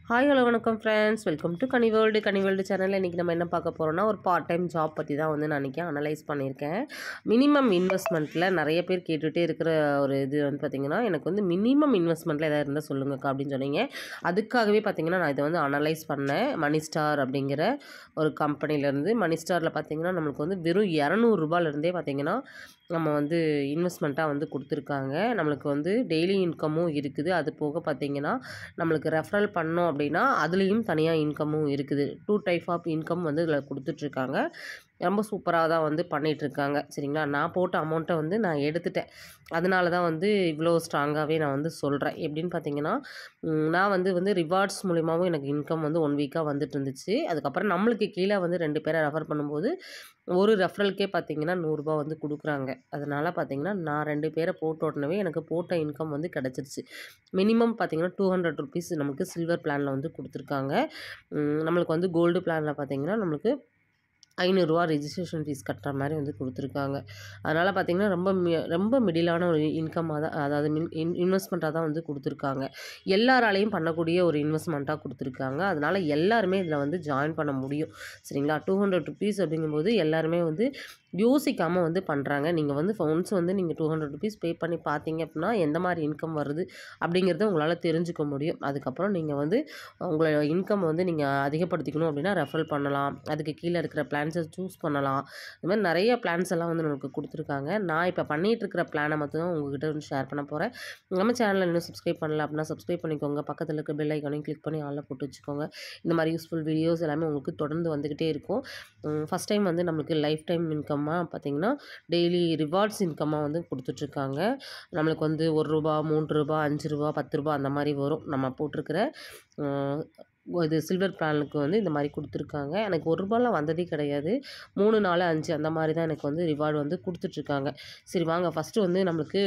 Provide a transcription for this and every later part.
hi hello வணக்கம் friends welcome to Kani world Kani world சேனலில் இன்றைக்கி நம்ம என்ன பார்க்க போகிறோம்னா ஒரு பார்ட் டைம் ஜாப் பற்றி தான் வந்து நான் இன்றைக்கி அனலைஸ் பண்ணியிருக்கேன் மினிமம் இன்வெஸ்ட்மெண்ட்டில் நிறைய பேர் கேட்டுகிட்டே இருக்கிற ஒரு இது வந்து பார்த்திங்கன்னா எனக்கு வந்து மினிமம் இன்வெஸ்ட்மெண்ட்டில் எதாவது இருந்தால் சொல்லுங்கக்கா அப்படின்னு சொன்னீங்க அதுக்காகவே பார்த்திங்கன்னா நான் இதை வந்து அனலைஸ் பண்ணேன் மணி ஸ்டார் அப்படிங்கிற ஒரு கம்பெனிலேருந்து மணி ஸ்டாரில் பார்த்திங்கன்னா நம்மளுக்கு வந்து வெறும் இரநூறுபாலேருந்தே பார்த்திங்கன்னா நம்ம வந்து இன்வெஸ்ட்மெண்ட்டாக வந்து கொடுத்துருக்காங்க நம்மளுக்கு வந்து டெய்லி இன்கமும் இருக்குது அது போக பார்த்திங்கன்னா நம்மளுக்கு ரெஃபரல் பண்ணோம் அப்படின்னா அதுலேயும் தனியாக இன்கமும் இருக்குது டூ டைப் ஆஃப் இன்கம் வந்து இதில் கொடுத்துட்ருக்காங்க ரொம்ப சூப்பராக தான் வந்து பண்ணிகிட்ருக்காங்க சரிங்களா நான் போட்ட அமௌண்ட்டை வந்து நான் எடுத்துட்டேன் அதனால தான் வந்து இவ்வளோ ஸ்ட்ராங்காகவே நான் வந்து சொல்கிறேன் எப்படின்னு பார்த்தீங்கன்னா ம், நான் வந்து வந்து ரிவார்ட்ஸ் மூலிமாவும் எனக்கு இன்கம் வந்து ஒன் வீக்காக வந்துட்டு இருந்துச்சு அதுக்கப்புறம் நம்மளுக்கு கீழே வந்து ரெண்டு பேரை ரெஃபர் பண்ணும்போது ஒரு ரெஃபரலுக்கே பார்த்தீங்கன்னா நூறுரூபா வந்து கொடுக்குறாங்க அதனால் பார்த்தீங்கன்னா நான் ரெண்டு பேரை போட்ட உடனே எனக்கு போட்ட இன்கம் வந்து கிடச்சிருச்சு மினிமம் பார்த்தீங்கன்னா டூ ஹண்ட்ரட் ருபீஸ் நமக்கு சில்வர் பிளானில் வந்து கொடுத்துருக்காங்க ம், நம்மளுக்கு வந்து கோல்டு பிளானில் பார்த்தீங்கன்னா நம்மளுக்கு ஐநூறுரூவா ரெஜிஸ்ட்ரேஷன் ஃபீஸ் கட்டுற மாதிரி வந்து கொடுத்துருக்காங்க அதனால் பார்த்திங்கன்னா ரொம்ப மி- ரொம்ப மிடிலான ஒரு இன்கமாக தான் அதாவது மின் இன் இன்வெஸ்ட்மெண்ட்டாக தான் வந்து கொடுத்துருக்காங்க எல்லாராலையும் பண்ணக்கூடிய ஒரு இன்வெஸ்ட்மெண்ட்டாக கொடுத்துருக்காங்க அதனால் எல்லாருமே இதில் வந்து ஜாயின் பண்ண முடியும் சரிங்களா டூ ஹண்ட்ரட் ருபீஸ் அப்படிங்கும்போது எல்லாருமே வந்து யோசிக்காமல் வந்து பண்ணுறாங்க நீங்கள் வந்து ஒன்ஸ் வந்து நீங்கள் டூ ஹண்ட்ரட் ருபீஸ் பே பண்ணி பார்த்தீங்க அப்படின்னா எந்த மாதிரி இன்கம் வருது அப்படிங்கிறத உங்களால் தெரிஞ்சுக்க முடியும் அதுக்கப்புறம் நீங்கள் வந்து உங்களோட இன்கம் வந்து நீங்கள் அதிகப்படுத்திக்கணும் அப்படின்னா ரெஃபர் பண்ணலாம் அதுக்கு கீழே இருக்கிற பிளான்ஸை சூஸ் பண்ணலாம் இந்த மாதிரி நிறைய பிளான்ஸ் எல்லாம் வந்து நமக்கு கொடுத்துருக்காங்க நான் இப்போ பண்ணிகிட்டு இருக்கிற பிளானை மட்டும் தான் உங்ககிட்ட வந்து ஷேர் பண்ண போகிறேன் நம்ம சேனலில் இன்னும் சப்ஸ்கிரைப் பண்ணல அப்படின்னா சப்ஸ்கிரைப் பண்ணிக்கோங்க பக்கத்தில் இருக்க பெல் ஐக்கானையும் கிளிக் பண்ணி ஆளில் போட்டு வச்சுக்கோங்க இந்த மாதிரி யூஸ்ஃபுல் வீடியோஸ் எல்லாமே உங்களுக்கு தொடர்ந்து வந்துக்கிட்டே இருக்கும் ஃபஸ்ட் டைம் வந்து நம்மளுக்கு லைஃப் டைம் இன்கம்மாக பார்த்தீங்கன்னா டெய்லி ரிவார்ட்ஸ் இன்கம்மாக வந்து கொடுத்துட்ருக்காங்க நம்மளுக்கு வந்து ஒரு ரூபா மூன்று ரூபா அஞ்சு ரூபா பத்து ரூபா அந்த மாதிரி வரும் நம்ம போட்டிருக்கிற அஹ், இது சில்வர் பிளானுக்கு வந்து இந்த மாதிரி கொடுத்துருக்காங்க எனக்கு ஒரு ரூபாலாம் வந்ததே கிடையாது மூணு நாலு அஞ்சு அந்த மாதிரி தான் எனக்கு வந்து ரிவார்டு வந்து கொடுத்துட்ருக்காங்க சரி வாங்க ஃபஸ்ட்டு வந்து நம்மளுக்கு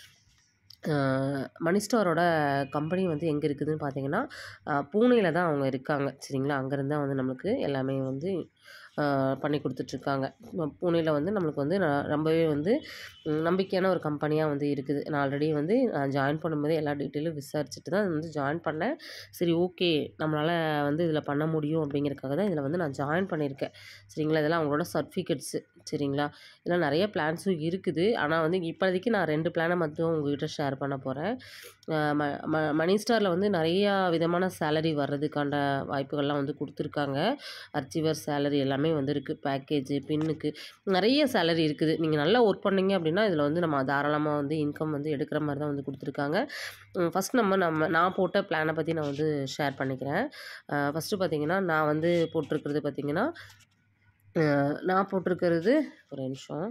மணி ஸ்டாரோட கம்பெனி வந்து எங்கே இருக்குதுன்னு பார்த்தீங்கன்னா பூனேயில் தான் அவங்க இருக்காங்க சரிங்களா அங்கேருந்து தான் வந்து நம்மளுக்கு எல்லாமே வந்து அஹ், பண்ணி கொடுத்துட்ருக்காங்க பூனேயில் வந்து நம்மளுக்கு வந்து ந- ரொம்பவே வந்து ம், நம்பிக்கையான ஒரு கம்பெனியாக வந்து இருக்குது நான் ஆல்ரெடி வந்து நான் ஜாயின் பண்ணும்போது எல்லா டீட்டெயிலும் விசாரிச்சுட்டு தான் வந்து ஜாயின் பண்ணேன் சரி ஓகே நம்மளால் வந்து இதில் பண்ண முடியும் அப்படிங்கிறதுக்காக தான் இதில் வந்து நான் ஜாயின் பண்ணியிருக்கேன் சரிங்களா இதெல்லாம் அவங்களோட சர்டிஃபிகேட்ஸு சரிங்களா இதெல்லாம் நிறைய பிளான்ஸும் இருக்குது ஆனால் வந்து இப்போதைக்கு நான் ரெண்டு பிளானை மட்டும் உங்ககிட்ட ஷேர் பண்ண போகிறேன் மணி ஸ்டாரில் வந்து நிறையா விதமான சேலரி வர்றதுக்கான வாய்ப்புகள்லாம் வந்து கொடுத்துருக்காங்க அர்ச்சிவர் சேலரி எல்லாமே வந்து இருக்குது பேக்கேஜ் பின்னுக்கு நிறைய சேலரி இருக்குது நீங்கள் நல்லா ஒர்க் பண்ணீங்க அப்படின்னா இதில் வந்து நம்ம தாராளமாக வந்து இன்கம் வந்து எடுக்கிற மாதிரி தான் வந்து கொடுத்துருக்காங்க ஃபஸ்ட் நம்ம நம்ம நான் போட்ட பிளானை பற்றி நான் வந்து ஷேர் பண்ணிக்கிறேன் ஃபஸ்ட்டு பார்த்தீங்கன்னா நான் வந்து போட்டிருக்கிறது பார்த்தீங்கன்னா அஹ், நான் போட்டிருக்கிறது ஒரு நிமிஷம்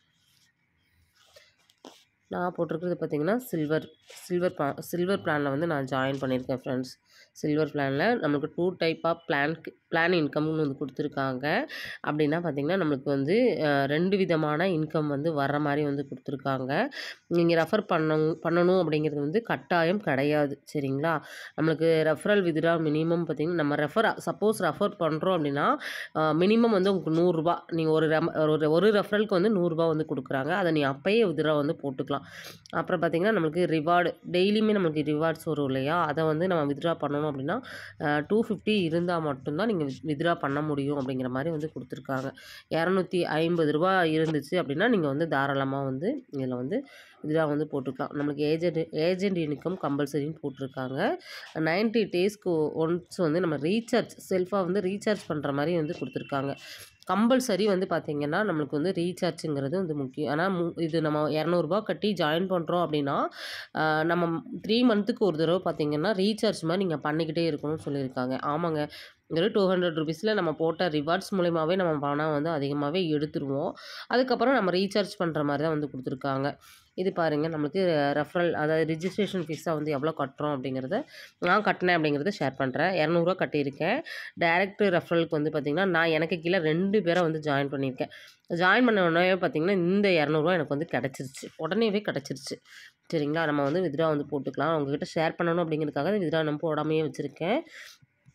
நான் போட்டிருக்கிறது பார்த்தீங்கன்னா சில்வர் சில்வர் பா சில்வர் பிளானில் வந்து நான் ஜாயின் பண்ணியிருக்கேன் ஃப்ரெண்ட்ஸ் சில்வர் பிளானில் நம்மளுக்கு two type of plan plan இன்கம்னு வந்து கொடுத்துருக்காங்க அப்படின்னா பார்த்திங்கன்னா நம்மளுக்கு வந்து அஹ், ரெண்டு விதமான இன்கம் வந்து வர்ற மாதிரி வந்து கொடுத்துருக்காங்க நீங்கள் ரெஃபர் பண்ணணும் பண்ணணும் அப்படிங்கிறது வந்து கட்டாயம் கிடையாது சரிங்களா நம்மளுக்கு ரெஃபரல் வித்ரா மினிமம் பார்த்திங்கன்னா நம்ம ரெஃபர் சப்போஸ் ரெஃபர் பண்ணுறோம் அப்படின்னா மினிமம் வந்து உங்களுக்கு நூறுரூபா நீங்கள் ஒரு ரெம் ஒரு ஒரு ரெஃபரலுக்கு வந்து நூறுரூபா வந்து கொடுக்குறாங்க அதை நீ அப்போயே வித்ரா வந்து போட்டுக்கலாம் அப்புறம் பார்த்திங்கன்னா நம்மளுக்கு ரிவார்டு டெய்லியுமே நம்மளுக்கு ரிவார்ட்ஸ் வரும் இல்லையா அதை வந்து நம்ம வித்ரா பண்ணணும் அப்படின்னா டூ ஃபிஃப்டி இருந்தால் மட்டும்தான் நீங்கள் வித்ரா பண்ண முடியும் அப்படிங்கிற மாதிரி வந்து கொடுத்துருக்காங்க இரநூத்தி ஐம்பது ரூபா இருந்துச்சு அப்படின்னா நீங்கள் வந்து தாராளமாக வந்து இதில் வந்து வித்ரா வந்து போட்டுக்கலாம் நம்மளுக்கு ஏஜென்ட் ஏஜென்ட் இன்கம் கம்பல்சரின்னு போட்டிருக்காங்க நைன்ட்டி டேஸ்க்கு ஒன்ஸ் வந்து நம்ம ரீசார்ஜ் செல்ஃபாக வந்து ரீசார்ஜ் பண்ணுற மாதிரி வந்து கொடுத்துருக்காங்க கம்பல்சரி வந்து பார்த்திங்கன்னா நம்மளுக்கு வந்து ரீசார்ஜுங்கிறது வந்து முக்கியம் ஆனால் மு இது நம்ம இரநூறுபா கட்டி ஜாயின் பண்ணுறோம் அப்படின்னா ஆஹ், நம்ம த்ரீ மந்த்துக்கு ஒரு தடவை பார்த்திங்கன்னா ரீசார்ஜ் மாதிரி நீங்கள் பண்ணிக்கிட்டே இருக்கணும்னு சொல்லியிருக்காங்க ஆமாங்க வெறும் டூ ஹண்ட்ரட் ருபீஸில் நம்ம போட்ட ரிவார்ட்ஸ் மூலிமாவே நம்ம பணம் வந்து அதிகமாகவே எடுத்துருவோம் அதுக்கப்புறம் நம்ம ரீசார்ஜ் பண்ணுற மாதிரி தான் வந்து கொடுத்துருக்காங்க இது பாருங்கள் நம்மளுக்கு ரெஃபரல் அதாவது ரிஜிஸ்ட்ரேஷன் ஃபீஸாக வந்து எவ்வளோ கட்டுறோம் அப்படிங்கிறத நான் கட்டினேன் அப்படிங்கிறத ஷேர் பண்ணுறேன் இரநூறுவா கட்டியிருக்கேன் டைரக்ட் ரெஃபரலுக்கு வந்து பார்த்திங்கன்னா நான் எனக்கு கீழே ரெண்டு பேரை வந்து ஜாயின் பண்ணியிருக்கேன் ஜாயின் பண்ண உடனே பார்த்திங்கன்னா இந்த இரநூறுவா எனக்கு வந்து கிடச்சிருச்சு உடனேவே கிடச்சிருச்சு சரிங்களா நம்ம வந்து வித்ரா வந்து போட்டுக்கலாம் உங்ககிட்ட ஷேர் பண்ணணும் அப்படிங்கிறதுக்காக வித்ரா நம்ம போடாமையே வச்சுருக்கேன்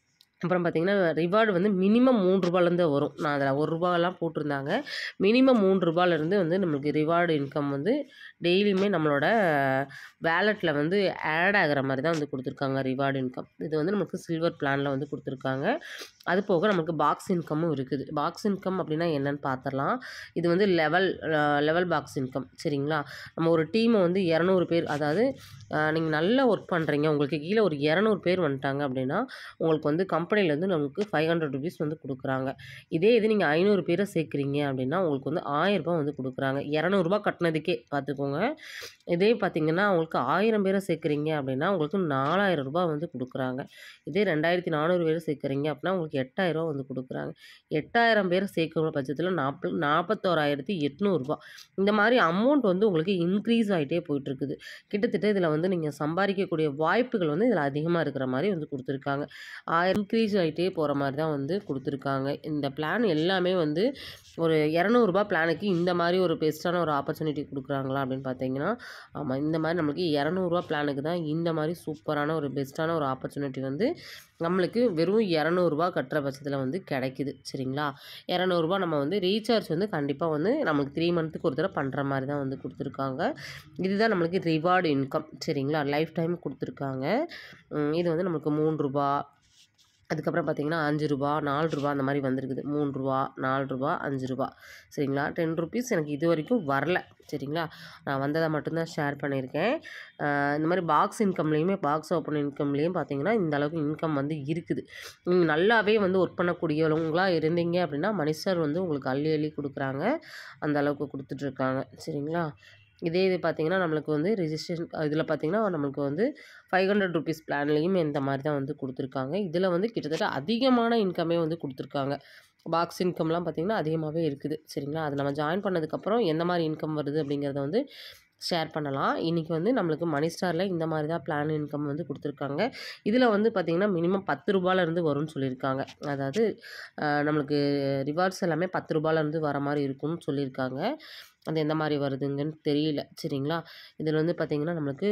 அப்புறம் பார்த்தீங்கன்னா ரிவார்டு வந்து மினிமம் மூன்று ரூபாலேருந்து வரும் நான் அதில் ஒரு ரூபாலாம் போட்டிருந்தாங்க மினிமம் மூன்று ரூபாலேருந்து வந்து நம்மளுக்கு ரிவார்டு இன்கம் வந்து டெய்லியுமே நம்மளோட வேலெட்டில் வந்து ஆட் ஆகிற மாதிரி தான் வந்து கொடுத்துருக்காங்க ரிவார்டு இன்கம் இது வந்து நமக்கு சில்வர் பிளானில் வந்து கொடுத்துருக்காங்க அது போக நமக்கு பாக்ஸ் இன்கமும் இருக்குது பாக்ஸ் இன்கம் அப்படின்னா என்னன்னு பார்த்துடலாம் இது வந்து லெவல் லெவல் பாக்ஸ் இன்கம் சரிங்களா நம்ம ஒரு டீமை வந்து இரநூறு பேர் அதாவது நீங்கள் நல்லா ஒர்க் பண்ணுறீங்க உங்களுக்கு கீழே ஒரு இரநூறு பேர் வந்துட்டாங்க அப்படின்னா உங்களுக்கு வந்து கம்பெனிலேருந்து நமக்கு ஃபைவ் ஹண்ட்ரட் ருபீஸ் வந்து கொடுக்குறாங்க இதே இது நீங்கள் ஐநூறு பேரை சேர்க்குறீங்க அப்படின்னா உங்களுக்கு வந்து ஆயிரரூபா வந்து கொடுக்குறாங்க இரநூறுபா கட்டினதுக்கே பார்த்துக்கோங்க இதே பார்த்தீங்கன்னா உங்களுக்கு ஆயிரம் பேரை சேர்க்குறீங்க அப்படின்னா உங்களுக்கு நாலாயிரம் ரூபாய் வந்து கொடுக்குறாங்க இதே ரெண்டாயிரத்தி நானூறு பேரை சேர்க்குறீங்க அப்படின்னா உங்களுக்கு எட்டாயிரரூபா வந்து கொடுக்குறாங்க எட்டாயிரம் பேரை சேர்க்குற பட்சத்தில் நாற்ப நாற்பத்தோராயிரத்தி எட்நூறுபா இந்த மாதிரி அமௌண்ட் வந்து உங்களுக்கு இன்க்ரீஸ் ஆகிட்டே போயிட்டுருக்குது கிட்டத்தட்ட இதில் வந்து நீங்கள் சம்பாதிக்கக்கூடிய வாய்ப்புகள் வந்து இதில் அதிகமாக இருக்கிற மாதிரி வந்து கொடுத்துருக்காங்க ஆயிரம் இன்க்ரீஸ் ஆகிட்டே போகிற மாதிரி தான் வந்து கொடுத்துருக்காங்க இந்த பிளான் எல்லாமே வந்து ஒரு இரநூறுபா பிளானுக்கு இந்த மாதிரி ஒரு பெஸ்ட்டான ஒரு ஆப்பர்ச்சுனிட்டி கொடுக்குறாங்களா அப்படின்னு பார்த்தீங்கன்னா ஆமாம் இந்த மாதிரி நம்மளுக்கு இரநூறுவா பிளானுக்கு தான் இந்த மாதிரி சூப்பரான ஒரு பெஸ்ட்டான ஒரு ஆப்பர்ச்சுனிட்டி வந்து நம்மளுக்கு வெறும் இரநூறுபா கட்டுற பட்சத்தில் வந்து கிடைக்குது சரிங்களா இரநூறுபா நம்ம வந்து ரீசார்ஜ் வந்து கண்டிப்பாக வந்து நம்மளுக்கு த்ரீ மந்த்துக்கு ஒரு தடவை பண்ணுற மாதிரி தான் வந்து கொடுத்துருக்காங்க இதுதான் நம்மளுக்கு ரிவார்டு இன்கம் சரிங்களா லைஃப் டைம் கொடுத்துருக்காங்க உம் இது வந்து நம்மளுக்கு மூணு ரூபா அதுக்கப்புறம் பார்த்தீங்கன்னா அஞ்சு ரூபா நாலு ரூபா அந்த மாதிரி வந்திருக்குது மூணு ரூபா நாலு ரூபா அஞ்சு ரூபா சரிங்களா டென் ருபீஸ் எனக்கு இது வரைக்கும் வரல சரிங்களா நான் வந்ததை மட்டும்தான் ஷேர் பண்ணியிருக்கேன் ஆஹ் இந்த மாதிரி பாக்ஸ் இன்கம்லேயுமே பாக்ஸ் ஓப்பன் இன்கம்லேயும் பார்த்தீங்கன்னா இந்த அளவுக்கு இன்கம் வந்து இருக்குது நீங்கள் நல்லாவே வந்து ஒர்க் பண்ணக்கூடியவங்களா இருந்தீங்க அப்படின்னா மனிஷர் வந்து உங்களுக்கு அள்ளி அள்ளி கொடுக்குறாங்க அந்த அளவுக்கு கொடுத்துட்ருக்காங்க சரிங்களா இதே இது பார்த்தீங்கன்னா நம்மளுக்கு வந்து ரிஜிஸ்ட்ரேஷன் இதில் பார்த்தீங்கன்னா நம்மளுக்கு வந்து ஃபைவ் ஹண்ட்ரட் ருபீஸ் பிளான்லேயும் இந்த மாதிரி தான் வந்து கொடுத்துருக்காங்க இதில் வந்து கிட்டத்தட்ட அதிகமான இன்கமே வந்து கொடுத்துருக்காங்க பாக்ஸ் இன்கம்லாம் பார்த்திங்கன்னா அதிகமாகவே இருக்குது சரிங்களா அது நம்ம ஜாயின் பண்ணதுக்கப்புறம் எந்த மாதிரி இன்கம் வருது அப்படிங்கிறத வந்து ஷேர் பண்ணலாம் இன்றைக்கி வந்து நம்மளுக்கு மணி ஸ்டாரில் இந்த மாதிரி தான் பிளான் இன்கம் வந்து கொடுத்துருக்காங்க இதில் வந்து பார்த்திங்கன்னா மினிமம் பத்து ரூபாயிலேருந்து வரும்னு சொல்லியிருக்காங்க அதாவது ஆஹ், நம்மளுக்கு ரிவார்ட்ஸ் எல்லாமே பத்து ரூபாயிலேருந்து வர மாதிரி இருக்கும்னு சொல்லியிருக்காங்க அது எந்த மாதிரி வருதுங்கன்னு தெரியல சரிங்களா இதில் வந்து பார்த்திங்கன்னா நம்மளுக்கு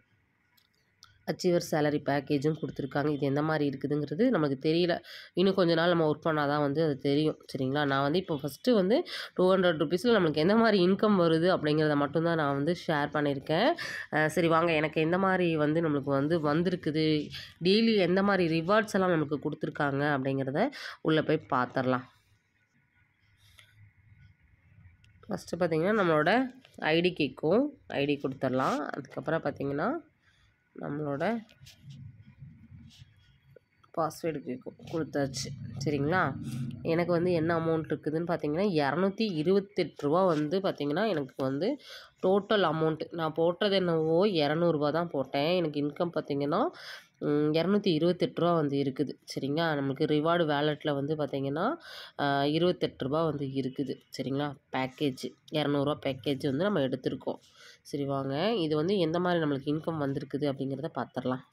அச்சீவர் சேலரி பேக்கேஜும் கொடுத்துருக்காங்க இது எந்த மாதிரி இருக்குதுங்கிறது நமக்கு தெரியல இன்னும் கொஞ்ச நாள் நம்ம ஒர்க் பண்ணால் தான் வந்து அது தெரியும் சரிங்களா நான் வந்து இப்போ ஃபஸ்ட்டு வந்து டூ ஹண்ட்ரட் ருபீஸில் நம்மளுக்கு எந்த மாதிரி இன்கம் வருது அப்படிங்கிறத மட்டும்தான் நான் வந்து ஷேர் பண்ணியிருக்கேன் அஹ் சரி வாங்க எனக்கு எந்த மாதிரி வந்து நம்மளுக்கு வந்து வந்திருக்குது டெய்லி எந்த மாதிரி ரிவார்ட்ஸ் எல்லாம் நமக்கு கொடுத்துருக்காங்க அப்படிங்கிறத உள்ளே போய் பார்த்துடலாம் ஃபஸ்ட்டு பார்த்திங்கன்னா நம்மளோட ஐடி கேட்கும் ஐடி கொடுத்துடலாம் அதுக்கப்புறம் பார்த்திங்கன்னா நம்மளோட பாஸ்வேர்டு கேட்கும் கொடுத்தாச்சு சரிங்களா எனக்கு வந்து என்ன அமௌண்ட் இருக்குதுன்னு பார்த்தீங்கன்னா இரநூத்தி இருபத்தெட்டு ரூபா வந்து பார்த்திங்கன்னா எனக்கு வந்து டோட்டல் அமௌண்ட்டு நான் போட்டது என்னவோ இரநூறுபா தான் போட்டேன் எனக்கு இன்கம் பார்த்திங்கன்னா இரநூத்தி இருபத்தெட்டு ரூபா வந்து இருக்குது சரிங்களா நம்மளுக்கு ரிவார்டு வேலெட்டில் வந்து பார்த்திங்கன்னா இருபத்தெட்டு ரூபா வந்து இருக்குது சரிங்களா பேக்கேஜ் இரநூறுவா பேக்கேஜ் வந்து நம்ம எடுத்திருக்கோம் சரி வாங்க இது வந்து எந்த மாதிரி நம்மளுக்கு இன்கம் வந்திருக்குது அப்படிங்கிறத பார்த்துடலாம்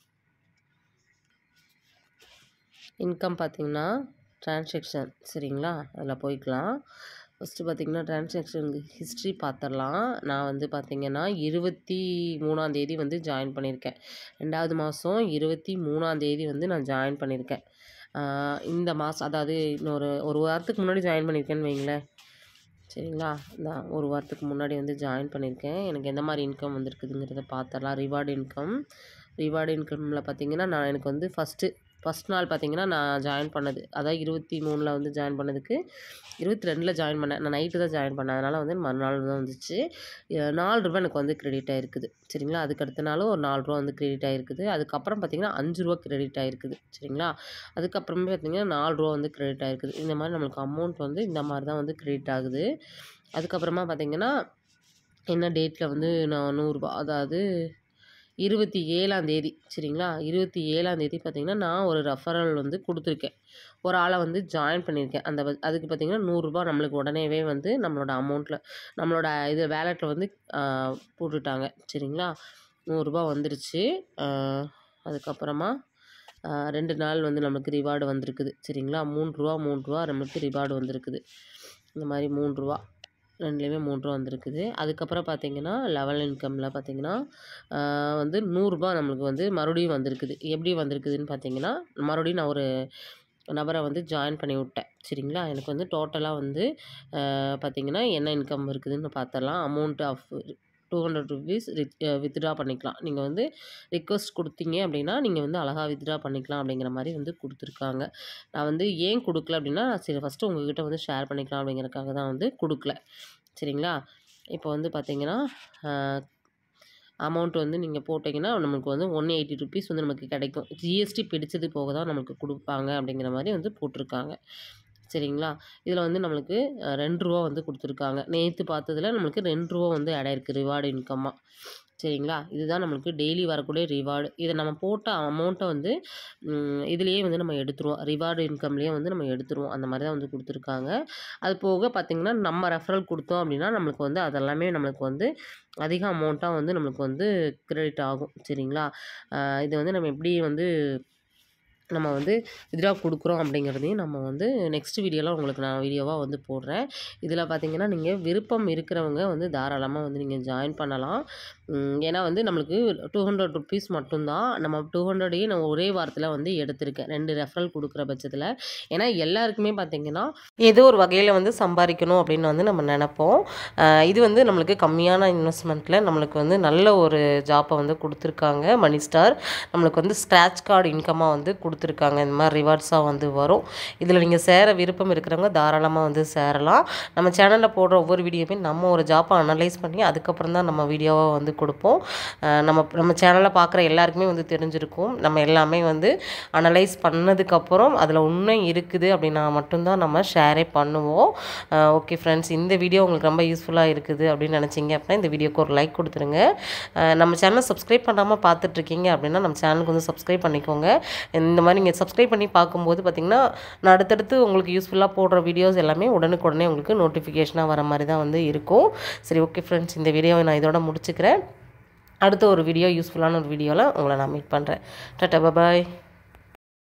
இன்கம் பார்த்திங்கன்னா டிரான்சாக்ஷன் சரிங்களா அதில் போய்க்கலாம் ஃபஸ்ட்டு பார்த்திங்கன்னா டிரான்சாக்ஷன் ஹிஸ்ட்ரி பார்த்துடலாம் நான் வந்து பார்த்திங்கன்னா இருபத்தி மூணாந்தேதி வந்து ஜாயின் பண்ணியிருக்கேன் ரெண்டாவது மாதம் இருபத்தி மூணாந்தேதி வந்து நான் ஜாயின் பண்ணியிருக்கேன் ஆஹ் இந்த மாதம் அதாவது இன்னொரு ஒரு வாரத்துக்கு முன்னாடி ஜாயின் பண்ணியிருக்கேன்னு வைங்களேன் சரிங்களா நான் ஒரு வாரத்துக்கு முன்னாடி வந்து ஜாயின் பண்ணியிருக்கேன் எனக்கு எந்த மாதிரி இன்கம் வந்திருக்குதுங்கிறத பார்த்துடலாம் ரிவார்டு இன்கம் ரிவார்டு இன்கமில் பார்த்தீங்கன்னா நான் எனக்கு வந்து ஃபஸ்ட்டு ஃபஸ்ட் நாள் பார்த்தீங்கன்னா நான் ஜாயின் பண்ணது அதாவது இருபத்தி மூணில் வந்து ஜாயின் பண்ணதுக்கு இருபத்தி ரெண்டில் ஜாயின் பண்ணேன் நான் நைட்டு தான் ஜாயின் பண்ணேன் அதனால் வந்து மறுநாள் தான் வந்துச்சு அஹ் நாலு ரூபா எனக்கு வந்து கிரெடிட் ஆகிருக்குது சரிங்களா அதுக்கு அடுத்த நாளும் ஒரு நாலு ரூபா வந்து கிரெடிட் ஆகிருக்குது அதுக்கப்புறம் பார்த்தீங்கன்னா அஞ்சு ரூபா கிரெடிட் ஆகிருக்குது சரிங்களா அதுக்கப்புறமே பார்த்தீங்கன்னா நாலு ரூபா வந்து கிரெடிட் ஆகிருக்குது இந்த மாதிரி நம்மளுக்கு அமௌண்ட் வந்து இந்த மாதிரி தான் வந்து கிரெடிட் ஆகுது அதுக்கப்புறமா பார்த்தீங்கன்னா என்ன டேட்டில் வந்து நான் நூறுரூபா அதாவது இருபத்தி ஏழாம் தேதி சரிங்களா இருபத்தி ஏழாம் தேதி பார்த்தீங்கன்னா நான் ஒரு ரெஃபரல் வந்து கொடுத்துருக்கேன் ஒரு ஆளை வந்து ஜாயின் பண்ணியிருக்கேன் அந்த வ- அதுக்கு பார்த்தீங்கன்னா நூறுரூபா நம்மளுக்கு உடனேவே வந்து நம்மளோட அமௌண்ட்டில் நம்மளோட இது வேலெட்டில் வந்து ஆஹ், போட்டுட்டாங்க சரிங்களா நூறுரூபா வந்துருச்சு ஆஹ், அதுக்கப்புறமா ஆஹ், ரெண்டு நாள் வந்து நமக்கு ரிவார்டு வந்திருக்குது சரிங்களா மூணு ரூபா மூணு ரூபா நம்மளுக்கு ரிவார்டு வந்திருக்குது இந்த மாதிரி மூணு ரூபா ரெண்டுலேயுமே மூணு ரூபா வந்திருக்குது அதுக்கப்புறம் பார்த்தீங்கன்னா லெவல் இன்கமில் பார்த்தீங்கன்னா ஆஹ் வந்து நூறுரூபா நம்மளுக்கு வந்து மறுபடியும் வந்திருக்குது எப்படி வந்திருக்குதுன்னு பார்த்தீங்கன்னா மறுபடியும் நான் ஒரு நபரை வந்து ஜாயின் பண்ணி விட்டேன் சரிங்களா எனக்கு வந்து டோட்டலாக வந்து பார்த்திங்கன்னா என்ன இன்கம் இருக்குதுன்னு பார்த்துடலாம் amount of two hundred rupees withdraw பண்ணிக்கலாம் நீங்கள் வந்து ரிக்வஸ்ட் கொடுத்தீங்க அப்படின்னா நீங்கள் வந்து அழகாக வித்ட்ரா பண்ணிக்கலாம் அப்படிங்கிற மாதிரி வந்து கொடுத்துருக்காங்க நான் வந்து ஏன் கொடுக்கல அப்படின்னா சரி ஃபஸ்ட்டு உங்ககிட்ட வந்து ஷேர் பண்ணிக்கலாம் அப்படிங்கிறக்காக தான் வந்து கொடுக்கல சரிங்களா இப்போ வந்து பார்த்தீங்கன்னா அமௌண்ட் வந்து நீங்கள் போட்டிங்கன்னா நமக்கு வந்து ஒன் எயிட்டி ருபீஸ் வந்து நமக்கு கிடைக்கும் ஜிஎஸ்டி பிடிச்சது போக தான் நமக்கு கொடுப்பாங்க அப்படிங்கிற மாதிரி வந்து போட்டிருக்காங்க சரிங்களா இதில் வந்து நம்மளுக்கு அஹ், ரெண்டு ரூபா வந்து கொடுத்துருக்காங்க நேற்று பார்த்ததுல நம்மளுக்கு ரெண்டு ரூபா வந்து ஆட் ஆயிருக்கு ரிவார்டு இன்கம்மாக சரிங்களா இதுதான் நம்மளுக்கு டெய்லி வரக்கூடிய ரிவார்டு இதை நம்ம போட்ட அமௌண்ட்டை வந்து ம், இதுலேயே வந்து நம்ம எடுத்துருவோம் ரிவார்டு இன்கம்லேயே வந்து நம்ம எடுத்துருவோம் அந்த மாதிரி தான் வந்து கொடுத்துருக்காங்க அது போக பார்த்திங்கன்னா நம்ம ரெஃபரல் கொடுத்தோம் அப்படின்னா நம்மளுக்கு வந்து அதெல்லாமே நம்மளுக்கு வந்து அதிக அமௌண்ட்டாக வந்து நம்மளுக்கு வந்து கிரெடிட் ஆகும் சரிங்களா அஹ், இது வந்து நம்ம எப்படி வந்து நம்ம வந்து வித்ட்ரா கொடுக்குறோம் அப்படிங்கிறதையும் நம்ம வந்து நெக்ஸ்ட் வீடியோவில் உங்களுக்கு நான் வீடியோவாக வந்து போடுறேன் இதில் பார்த்தீங்கன்னா நீங்கள் விருப்பம் இருக்கிறவங்க வந்து தாராளமாக வந்து நீங்கள் ஜாயின் பண்ணலாம் உம், ஏன்னா வந்து நம்மளுக்கு டூ ஹண்ட்ரட் ருபீஸ் மட்டும்தான் நம்ம டூ ஹண்ட்ரடையும் நான் ஒரே வாரத்தில் வந்து எடுத்திருக்கேன் ரெண்டு ரெஃபரல் கொடுக்குற பட்சத்தில் ஏன்னா எல்லாருக்குமே பார்த்தீங்கன்னா ஏதோ ஒரு வகையில் வந்து சம்பாதிக்கணும் அப்படின்னு வந்து நம்ம நினைப்போம் அஹ், இது வந்து நம்மளுக்கு கம்மியான இன்வெஸ்ட்மெண்ட்டில் நம்மளுக்கு வந்து நல்ல ஒரு ஜாப்பை வந்து கொடுத்துருக்காங்க மணி ஸ்டார் நம்மளுக்கு வந்து ஸ்க்ராட்ச் கார்டு இன்கமாக வந்து கொடுத்துருக்காங்க இந்த மாதிரி ரிவார்ட்ஸாக வந்து வரும் இதில் நீங்கள் சேர விருப்பம் இருக்கிறவங்க தாராளமாக வந்து சேரலாம் நம்ம சேனலில் போடுற ஒவ்வொரு வீடியோவுமே நம்ம ஒரு ஜாப்பை அனலைஸ் பண்ணி அதுக்கப்புறம் தான் நம்ம வீடியோவை வந்து கொடுப்போம் அஹ் நம்ம நம்ம சேனலில் பார்க்குற எல்லாருக்குமே வந்து தெரிஞ்சிருக்கும் நம்ம எல்லாமே வந்து அனலைஸ் பண்ணதுக்கப்புறம் அதில் உண்மை இருக்குது அப்படின்னா மட்டும்தான் நம்ம ஷேரே பண்ணுவோம் ஓகே ஃப்ரெண்ட்ஸ் இந்த வீடியோ உங்களுக்கு ரொம்ப யூஸ்ஃபுல்லாக இருக்குது அப்படின்னு நினச்சிங்க அப்படின்னா இந்த வீடியோக்கு ஒரு லைக் கொடுத்துருங்க அஹ் நம்ம சேனலை சப்ஸ்கிரைப் பண்ணாமல் பார்த்துட்ருக்கீங்க அப்படின்னா நம்ம சேனலுக்கு வந்து சப்ஸ்கிரைப் பண்ணிக்கோங்க இந்த மாதிரி நீங்கள் சப்ஸ்கிரைப் பண்ணி பார்க்கும்போது பார்த்திங்கன்னா நான் அடுத்தடுத்து உங்களுக்கு யூஸ்ஃபுல்லாக போடுற வீடியோஸ் எல்லாமே உடனுக்குடனே உங்களுக்கு நோட்டிஃபிகேஷனாக வர மாதிரி தான் வந்து இருக்கும் சரி ஓகே ஃப்ரெண்ட்ஸ் இந்த வீடியோவை நான் இதோட முடிச்சுக்கிறேன் அடுத்த ஒரு வீடியோ யூஸ்ஃபுல்லான ஒரு வீடியோவில் உங்களை நான் மீட் பண்ணுறேன் டாட்டா பாய்